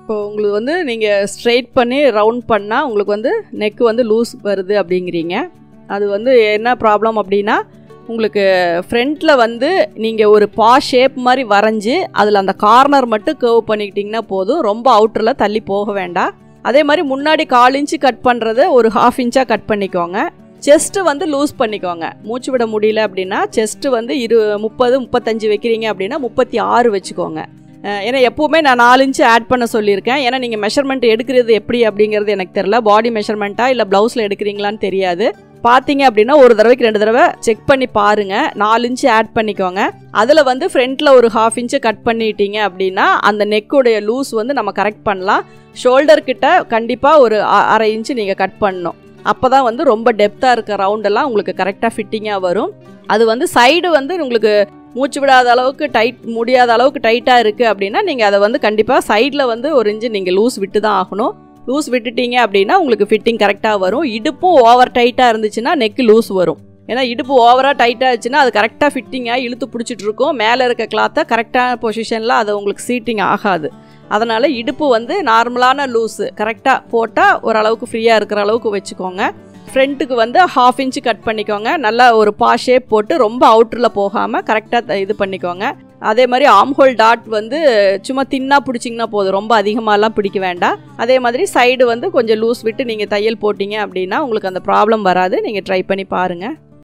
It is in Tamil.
இப்போ உங்களுக்கு வந்து நீங்கள் ஸ்ட்ரெயிட் பண்ணி ரவுண்ட் பண்ணால் உங்களுக்கு வந்து நெக்கு வந்து லூஸ் வருது அப்படிங்கிறீங்க அது வந்து என்ன ப்ராப்ளம் அப்படின்னா உங்களுக்கு ஃப்ரண்ட்டில் வந்து நீங்கள் ஒரு பா ஷேப் மாதிரி வரைஞ்சி அதில் அந்த கார்னர் மட்டும் கர்வ் பண்ணிக்கிட்டிங்கன்னா போதும் ரொம்ப அவுட்டரில் தள்ளி போக வேண்டாம் அதே மாதிரி முன்னாடி கால் இன்ச்சு கட் பண்ணுறத ஒரு ஹாஃப் இன்ச்சாக கட் பண்ணிக்கோங்க செஸ்ட்டு வந்து லூஸ் பண்ணிக்கோங்க மூச்சு விட முடியல அப்படின்னா செஸ்ட்டு வந்து இரு முப்பது முப்பத்தஞ்சு வைக்கிறீங்க அப்படின்னா முப்பத்தி ஆறு வச்சுக்கோங்க அஹ் ஏன்னா எப்போவுமே நான் நாலு இன்ச்சு ஆட் பண்ண சொல்லியிருக்கேன் ஏன்னா நீங்கள் மெஷர்மெண்ட் எடுக்கிறது எப்படி அப்படிங்கிறது எனக்கு தெரில பாடி மெஷர்மெண்ட்டா இல்லை ப்ளவுஸில் எடுக்கிறீங்களான்னு தெரியாது பார்த்தீங்க அப்படின்னா ஒரு தடவைக்கு ரெண்டு தடவை செக் பண்ணி பாருங்கள் நாலு இன்ச்சு ஆட் பண்ணிக்கோங்க அதில் வந்து ஃப்ரண்ட்டில் ஒரு ஹாஃப் இன்ச்சு கட் பண்ணிட்டீங்க அப்படின்னா அந்த நெக்குடைய லூஸ் வந்து நம்ம கரெக்ட் பண்ணலாம் ஷோல்டர் கிட்ட கண்டிப்பாக ஒரு அ- அரை இன்ச்சு நீங்கள் கட் பண்ணணும் அப்போ தான் வந்து ரொம்ப டெப்த்தாக இருக்க ரவுண்டெல்லாம் உங்களுக்கு கரெக்டாக ஃபிட்டிங்காக வரும் அது வந்து சைடு வந்து உங்களுக்கு மூச்சு விடாத அளவுக்கு டைட் முடியாத அளவுக்கு டைட்டாக இருக்குது அப்படின்னா நீங்கள் அதை வந்து கண்டிப்பாக சைடில் வந்து ஒரு இன்ச்சு நீங்கள் லூஸ் விட்டு தான் ஆகணும் லூஸ் விட்டுட்டீங்க அப்படின்னா உங்களுக்கு ஃபிட்டிங் கரெக்டாக வரும் இடுப்பும் ஓவர் டைட்டாக இருந்துச்சுன்னா நெக்கு லூஸ் வரும் ஏன்னா இடுப்பு ஓவராக டைட்டாக இருந்துச்சுன்னா அது கரெக்டாக ஃபிட்டிங்காக இழுத்து பிடிச்சிட்டு இருக்கும் மேலே இருக்க கிளாத்தை கரெக்டான பொசிஷனில் அது உங்களுக்கு சீட்டிங் ஆகாது அதனால் இடுப்பு வந்து நார்மலான லூஸு கரெக்டாக போட்டால் ஓரளவுக்கு ஃப்ரீயாக இருக்கிற அளவுக்கு வச்சுக்கோங்க ஃப்ரண்ட்டுக்கு வந்து ஹாஃப் இன்ச்சு கட் பண்ணிக்கோங்க நல்லா ஒரு பா ஷேப் போட்டு ரொம்ப அவுட்டரில் போகாமல் கரெக்டாக இது பண்ணிக்கோங்க அதே மாதிரி ஆம்ஹோல் டாட் வந்து சும்மா தின்னாக பிடிச்சிங்கன்னா போதும் ரொம்ப அதிகமாகலாம் பிடிக்க வேண்டாம் அதே மாதிரி சைடு வந்து கொஞ்சம் லூஸ் விட்டு நீங்கள் தையல் போட்டிங்க அப்படின்னா உங்களுக்கு அந்த ப்ராப்ளம் வராது நீங்கள் ட்ரை பண்ணி பாருங்கள்